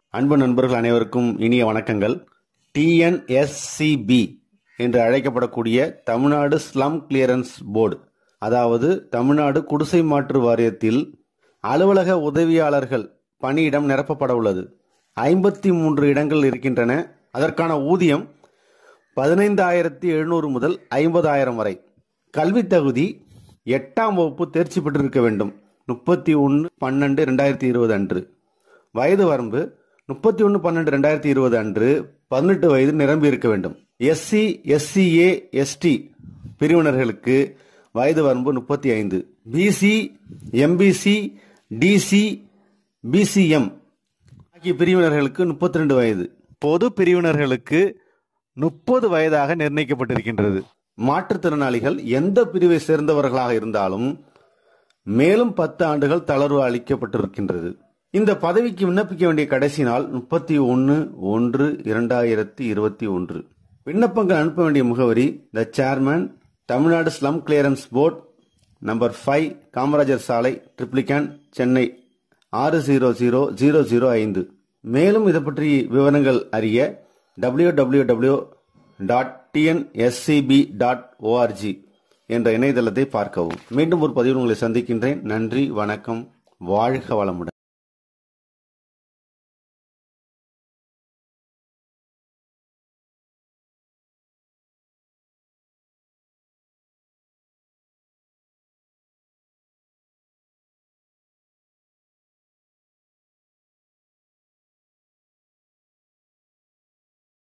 அன்பு நண்பர்கள் அனைவருக்கும் இனிய வணக்கங்கள் டிஎன்எஸ்சிபி என்று அழைக்கப்படக்கூடிய தமிழ்நாடு ஸ்லம் கிளியரன்ஸ் போர்டு அதாவது தமிழ்நாடு குடிசை மாற்று வாரியத்தில் அலுவலக உதவியாளர்கள் பணியிடம் நிரப்பப்பட உள்ளது ஐம்பத்தி மூன்று இடங்கள் இருக்கின்றன அதற்கான ஊதியம் பதினைந்தாயிரத்தி எழுநூறு முதல் ஐம்பதாயிரம் வரை கல்வி தகுதி எட்டாம் வகுப்பு தேர்ச்சி பெற்றிருக்க வேண்டும் முப்பத்தி ஒன்று பன்னெண்டு ரெண்டாயிரத்தி இருபது அன்று வயது வரம்பு முப்பத்தி ஒன்று பன்னெண்டு ரெண்டாயிரத்தி இருபது அன்று பதினெட்டு வயது நிரம்பி இருக்க வேண்டும் எஸ்சி எஸ்சிஏ எஸ்டி பிரிவினர்களுக்கு வயது வரம்பு முப்பத்தி ஐந்து பிசி எம்பிசி டிசி பிசிஎம் ஆகிய பிரிவினர்களுக்கு முப்பத்தி ரெண்டு வயது பொது பிரிவினர்களுக்கு முப்பது வயதாக நிர்ணயிக்கப்பட்டிருக்கின்றது மாற்றுத்திறனாளிகள் எந்த பிரிவை சேர்ந்தவர்களாக இருந்தாலும் மேலும் பத்து ஆண்டுகள் தளர்வு அளிக்கப்பட்டிருக்கின்றது இந்த பதவிக்கு விண்ணப்பிக்க வேண்டிய கடைசி நாள் முப்பத்தி ஒன்று ஒன்று இரண்டாயிரத்தி இருபத்தி ஒன்று விண்ணப்பங்கள் அனுப்ப வேண்டிய முகவரி the chairman Tamil Nadu slum clearance board number five Kamarajar சாலை ட்ரிப்ளிகேன் சென்னை ஆறு ஜீரோ ஜீரோ ஜீரோ ஜீரோ ஐந்து மேலும் இது பற்றி விவரங்கள் அறிய W W W dot TNSCB dot ORG என்ற இணையதளத்தை பார்க்கவும் மீண்டும் ஒரு பதிவில் உங்களை சந்திக்கின்றேன் நன்றி வணக்கம் வாழ்க வளமுடன்